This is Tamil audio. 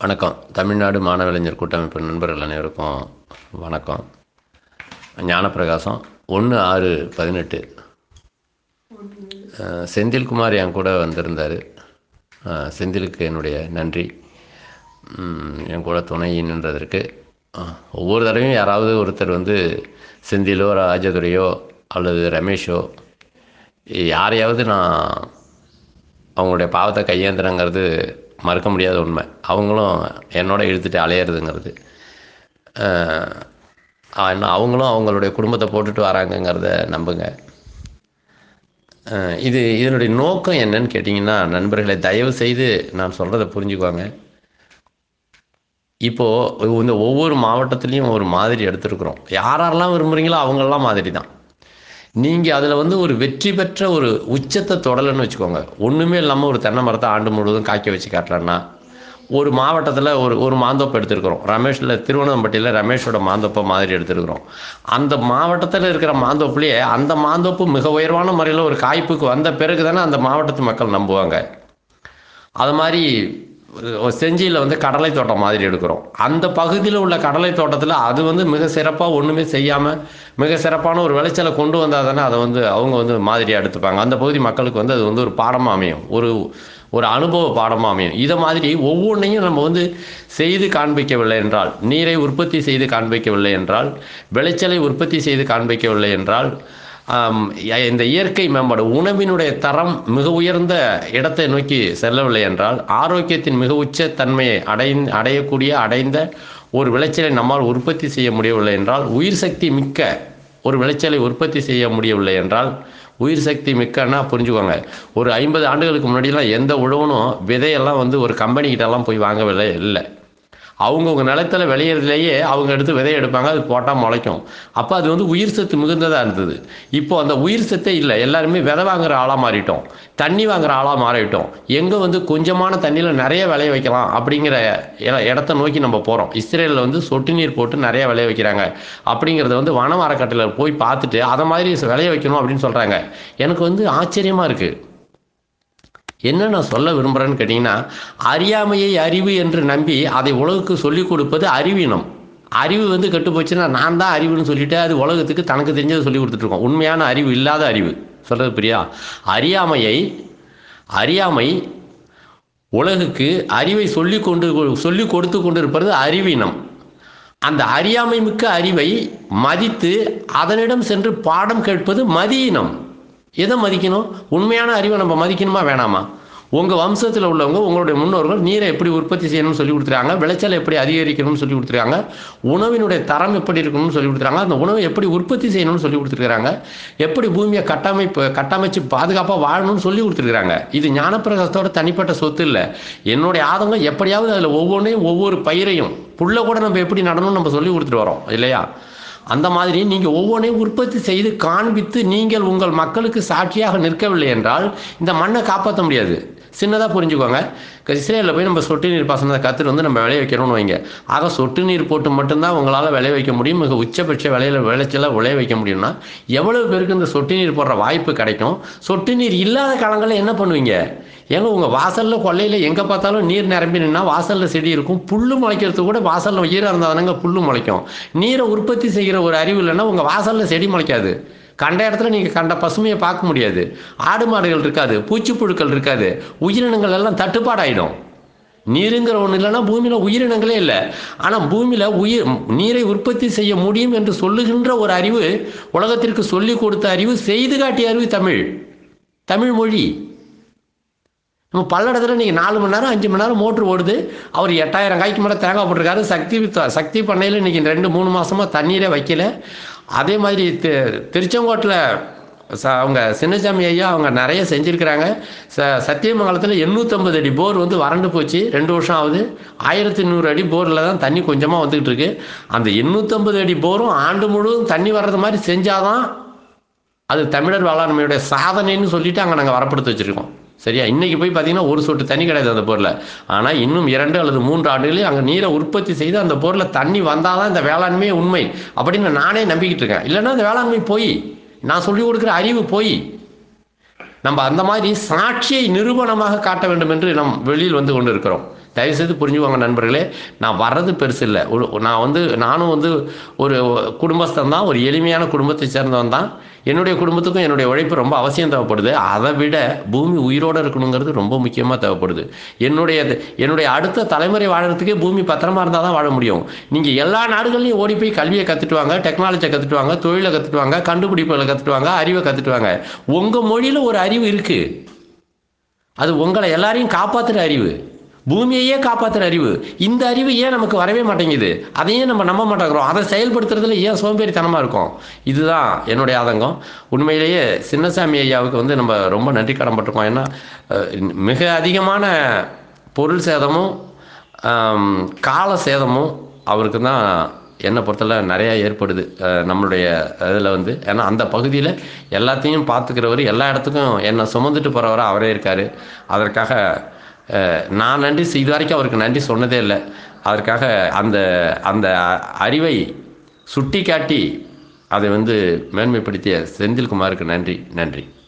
வணக்கம் தமிழ்நாடு மாணவலைஞர் கூட்டமைப்பு நண்பர்கள் அனைவருக்கும் வணக்கம் ஞானப்பிரகாசம் ஒன்று ஆறு பதினெட்டு அஹ், செந்தில்குமார் என் கூட வந்திருந்தார் அஹ், செந்திலுக்கு என்னுடைய நன்றி உம், என் கூட துணை நின்றதற்கு அஹ், ஒவ்வொரு தடவையும் யாராவது ஒருத்தர் வந்து செந்திலோ ராஜதுரையோ அல்லது ரமேஷோ யாரையாவது நான் அவங்களுடைய பாவத்தை கையேந்துறங்கிறது மறுக்க முடியாத உண்மை அவங்களும் என்னோட இழுத்துட்டு அலையிறதுங்கிறது அஹ், ஆனா அவங்களும் அவங்களுடைய குடும்பத்தை போட்டுட்டு வராங்கங்கிறத நம்புங்க அஹ், இது இதனுடைய நோக்கம் என்னன்னு கேட்டிங்கன்னா நண்பர்களை தயவு செய்து நான் சொல்கிறத புரிஞ்சுக்குவாங்க இப்போது இந்த ஒவ்வொரு மாவட்டத்துலேயும் ஒரு மாதிரி எடுத்திருக்கிறோம் யாரெல்லாம் விரும்புகிறீங்களோ அவங்கெல்லாம் மாதிரி தான் நீங்கள் அதில் வந்து ஒரு வெற்றி பெற்ற ஒரு உச்சத்தை தொடலைன்னு வச்சுக்கோங்க ஒன்றுமே இல்லாமல் ஒரு தென்னை மரத்தை ஆண்டு முழுவதும் காய்க்க வச்சு காட்டலன்னா ஒரு மாவட்டத்தில் ஒரு ஒரு மாந்தோப்பு எடுத்திருக்கிறோம் ரமேஷில் திருவண்ணாமட்டியில் ரமேஷோட மாந்தோப்பை மாதிரி எடுத்திருக்கிறோம் அந்த மாவட்டத்தில் இருக்கிற மாந்தோப்புலேயே அந்த மாந்தோப்பு மிக உயர்வான முறையில் ஒரு காய்ப்புக்கு வந்த பிறகு தானே அந்த மாவட்டத்து மக்கள் நம்புவாங்க அது மாதிரி ஒரு செஞ்சியில் வந்து கடலை தோட்டம் மாதிரி எடுக்கிறோம் அந்த பகுதியில் உள்ள கடலை தோட்டத்தில் அது வந்து மிக சிறப்பாக ஒன்றுமே செய்யாமல் மிக சிறப்பான ஒரு விளைச்சலை கொண்டு வந்தால் தானே அதை வந்து அவங்க வந்து மாதிரியாக எடுத்துப்பாங்க அந்த பகுதி மக்களுக்கு வந்து அது வந்து ஒரு பாடமாக அமையும் ஒரு ஒரு அனுபவ பாடமாக அமையும் இதை மாதிரி ஒவ்வொன்றையும் நம்ம வந்து செய்து காண்பிக்கவில்லை என்றால் நீரை உற்பத்தி செய்து காண்பிக்கவில்லை என்றால் விளைச்சலை உற்பத்தி செய்து காண்பிக்கவில்லை என்றால் ஆம், இந்த இயற்கை மேம்பாடு உணவினுடைய தரம் மிக உயர்ந்த இடத்தை நோக்கி செல்லவில்லை என்றால் ஆரோக்கியத்தின் மிக உச்ச தன்மையை அடை அடையக்கூடிய அடைந்த ஒரு விளைச்சலை நம்மால் உற்பத்தி செய்ய முடியவில்லை என்றால் உயிர் சக்தி மிக்க ஒரு விளைச்சலை உற்பத்தி செய்ய முடியவில்லை என்றால் உயிர் சக்தி மிக்கன்னா புரிஞ்சுக்கோங்க ஒரு ஐம்பது ஆண்டுகளுக்கு முன்னாடிலாம் எந்த உழவனும் விதையெல்லாம் வந்து ஒரு கம்பெனிக்கிட்டலாம் போய் வாங்கவில்லை இல்லை அவங்கவுங்க நிலத்தில் விளையிறதுலேயே அவங்க எடுத்து விதை எடுப்பாங்க அது போட்டால் முளைக்கும் அப்போ அது வந்து உயிர் சத்து மிகுந்ததாக இருந்தது இப்போ அந்த உயிர் சத்தே இல்லை எல்லாருமே விதை வாங்குற ஆளாக மாறிட்டோம் தண்ணி வாங்குற ஆளாக மாறிட்டோம் எங்கே வந்து கொஞ்சமான தண்ணியில் நிறைய விளைய வைக்கலாம் அப்படிங்கிற இட- இடத்த நோக்கி நம்ம போகிறோம் இஸ்ரேலில் வந்து சொட்டு நீர் போட்டு நிறைய விளைய வைக்கிறாங்க அப்படிங்கிறத வந்து வன மரக்கட்டையில் போய் பார்த்துட்டு அதை மாதிரி விளைய வைக்கணும் அப்படின்னு சொல்கிறாங்க எனக்கு வந்து ஆச்சரியமாக இருக்குது என்ன நான் சொல்ல விரும்புகிறேன்னு கேட்டிங்கன்னா அறியாமையை அறிவு என்று நம்பி அதை உலகுக்கு சொல்லிக் கொடுப்பது அறிவீனம் அறிவு வந்து கெட்டு போச்சுன்னா நான் தான் அறிவுன்னு சொல்லிட்டு அது உலகத்துக்கு தனக்கு தெரிஞ்சதை சொல்லி கொடுத்துட்ருக்கோம் உண்மையான அறிவு இல்லாத அறிவு சொல்கிறது பிரியா அறியாமையை அறியாமை உலகுக்கு அறிவை சொல்லி கொண்டு சொல்லி கொடுத்து கொண்டிருப்பது அறிவீனம் அந்த அறியாமை மிக்க அறிவை மதித்து அதனிடம் சென்று பாடம் கேட்பது மதியினம் எதை மதிக்கணும் உண்மையான அறிவை நம்ம மதிக்கணுமா வேணாமா உங்கள் வம்சத்தில் உள்ளவங்க உங்களுடைய முன்னோர்கள் நீரை எப்படி உற்பத்தி செய்யணும்னு சொல்லி கொடுத்துருக்காங்க விளைச்சலை எப்படி அதிகரிக்கணும்னு சொல்லி கொடுத்துருக்காங்க உணவினுடைய தரம் எப்படி இருக்கணும்னு சொல்லி கொடுத்துருக்காங்க அந்த உணவை எப்படி உற்பத்தி செய்யணும்னு சொல்லி கொடுத்துருக்காங்க எப்படி பூமியை கட்டமைப்பு கட்டமைச்சு பாதுகாப்பாக வாழணும்னு சொல்லி கொடுத்துருக்காங்க இது ஞானப்பிரகாசத்தோட தனிப்பட்ட சொத்து இல்லை என்னுடைய ஆதங்கம் எப்படியாவது அதில் ஒவ்வொன்றையும் ஒவ்வொரு பயிரையும் புல்லை கூட நம்ம எப்படி நடணும்னு நம்ம சொல்லி கொடுத்துட்டு வரோம் இல்லையா அந்த மாதிரி நீங்கள் ஒவ்வொன்றையும் உற்பத்தி செய்து காண்பித்து நீங்கள் உங்கள் மக்களுக்கு சாட்சியாக நிற்கவில்லை என்றால் இந்த மண்ணை காப்பாற்ற முடியாது சின்னதாக புரிஞ்சுக்கோங்க இஸ்ரேலில் போய் நம்ம சொட்டு நீர் பாசனத்தை கற்றுட்டு வந்து நம்ம விளைய வைக்கிறோம்னு வைங்க ஆக சொட்டு நீர் போட்டு மட்டும்தான் உங்களால் விளைய வைக்க முடியும் மிக உச்சபட்ச விளையில விளைச்சல விளைய வைக்க முடியும்னா எவ்வளவு பேருக்கு இந்த சொட்டு நீர் போடுற வாய்ப்பு கிடைக்கும் சொட்டு நீர் இல்லாத காலங்களில் என்ன பண்ணுவீங்க ஏங்க உங்கள் வாசலில் கொல்லையில் எங்கே பார்த்தாலும் நீர் நிரம்பி நின்னா வாசலில் செடி இருக்கும் புல்லு முளைக்கிறதுக்கு கூட வாசலில் ஈரம் இருந்தாதானங்க புல்லு முளைக்கும் நீரை உற்பத்தி செய்கிற ஒரு அறிவு இல்லைன்னா உங்கள் வாசலில் செடி முளைக்காது கண்ட இடத்துல நீங்கள் கண்ட பசுமையை பார்க்க முடியாது ஆடு மாடுகள் இருக்காது பூச்சிப்புழுக்கள் இருக்காது உயிரினங்கள் எல்லாம் தட்டுப்பாடாயிடும் நீருங்கிற ஒன்று இல்லைன்னா பூமியில் உயிரினங்களே இல்லை ஆனால் பூமியில் உயிர் நீரை உற்பத்தி செய்ய முடியும் என்று சொல்லுகின்ற ஒரு அறிவு உலகத்திற்கு சொல்லிக் கொடுத்த அறிவு செய்து காட்டிய அறிவு தமிழ் தமிழ் மொழி நம்ம பல்லடத்தில் நீங்கள் நாலு மணி நேரம் அஞ்சு மணி நேரம் மோட்ரு ஓடுது அவர் எட்டாயிரம் காய்க்கு மேலே தேங்காய் போட்டிருக்காரு சக்தி த- சக்தி பண்ணையில் இன்றைக்கி ரெண்டு மூணு மாதமாக தண்ணீரே வைக்கல அதே மாதிரி தி திருச்செங்கோட்டில் ச அவங்க சின்னசாமி ஐயா அவங்க நிறைய செஞ்சுருக்கிறாங்க ச சத்தியமங்கலத்தில் எண்ணூற்றம்பது அடி போர் வந்து வறண்டு போச்சு ரெண்டு வருஷம் ஆகுது ஆயிரத்தி நூறு அடி போரில் தான் தண்ணி கொஞ்சமாக வந்துக்கிட்டு இருக்கு அந்த எண்ணூற்றம்பது அடி போரும் ஆண்டு முழுவதும் தண்ணி வர்றது மாதிரி செஞ்சாதான் அது தமிழர் வேளாண்மையுடைய சாதனைன்னு சொல்லிட்டு அங்கே நாங்கள் வரப்படுத்தி வச்சுருக்கோம் சரியா இன்னைக்கு போய் பார்த்தீங்கன்னா ஒரு சொட்டு தண்ணி கிடையாது அந்த பொருளில் ஆனால் இன்னும் இரண்டு அல்லது மூன்று ஆண்டுகளில் அங்கே நீரை உற்பத்தி செய்து அந்த பொருளில் தண்ணி வந்தால் தான் இந்த வேளாண்மையே உண்மை அப்படின்னு நானே நம்பிக்கிட்டு இருக்கேன் இல்லைன்னா இந்த வேளாண்மை போய் நான் சொல்லிக் கொடுக்குற அறிவு போய் நம்ம அந்த மாதிரி சாட்சியை நிரூபணமாக காட்ட வேண்டும் என்று நம் வெளியில் வந்து கொண்டு இருக்கிறோம் தயவுசெய்து புரிஞ்சுக்கோங்க நண்பர்களே நான் வர்றது பெருசு இல்லை ஒரு நான் வந்து நானும் வந்து ஒரு குடும்பஸ்தன் தான் ஒரு எளிமையான குடும்பத்தை சேர்ந்தவன் தான் என்னுடைய குடும்பத்துக்கும் என்னுடைய உழைப்பு ரொம்ப அவசியம் தேவைப்படுது அதை விட பூமி உயிரோடு இருக்கணுங்கிறது ரொம்ப முக்கியமாக தேவைப்படுது என்னுடைய என்னுடைய அடுத்த தலைமுறை வாழறதுக்கே பூமி பத்திரமா இருந்தால் தான் வாழ முடியும் நீங்கள் எல்லா நாடுகள்லையும் ஓடி போய் கல்வியை கற்றுட்டு வாங்க டெக்னாலஜியை கற்றுட்டு வாங்க தொழிலை கற்றுட்டு வாங்க கண்டுபிடிப்புகளை கற்றுட்டு வாங்க அறிவை கற்றுட்டு வாங்க உங்கள் மொழியில் ஒரு அறிவு இருக்குது அது உங்களை எல்லாரையும் காப்பாற்றுற அறிவு பூமியையே காப்பாற்றுற அறிவு இந்த அறிவு ஏன் நமக்கு வரவே மாட்டேங்குது அதையே நம்ம நம்ப மாட்டேங்கிறோம் அதை செயல்படுத்துறதுல ஏன் சோம்பேறித்தனமாக இருக்கும் இதுதான் என்னுடைய ஆதங்கம் உண்மையிலேயே சின்னசாமி ஐயாவுக்கு வந்து நம்ம ரொம்ப நன்றி கடன்பட்டிருக்கோம் ஏன்னா அஹ், மிக அதிகமான பொருள் சேதமும் ஆம், கால சேதமும் அவருக்கு தான் என்னை பொறுத்தல நிறையா ஏற்படுது அஹ், நம்மளுடைய இதில் வந்து ஏன்னா அந்த பகுதியில் எல்லாத்தையும் பார்த்துக்கிறவர் எல்லா இடத்துக்கும் என்னை சுமந்துட்டு போகிறவராக அவரே இருக்கார் அதற்காக அஹ், நான் நன்றி இது வரைக்கும் அவருக்கு நன்றி சொன்னதே இல்லை அதற்காக அந்த அந்த அறிவை சுட்டி காட்டி அதை வந்து மேன்மைப்படுத்திய செந்தில்குமாருக்கு நன்றி நன்றி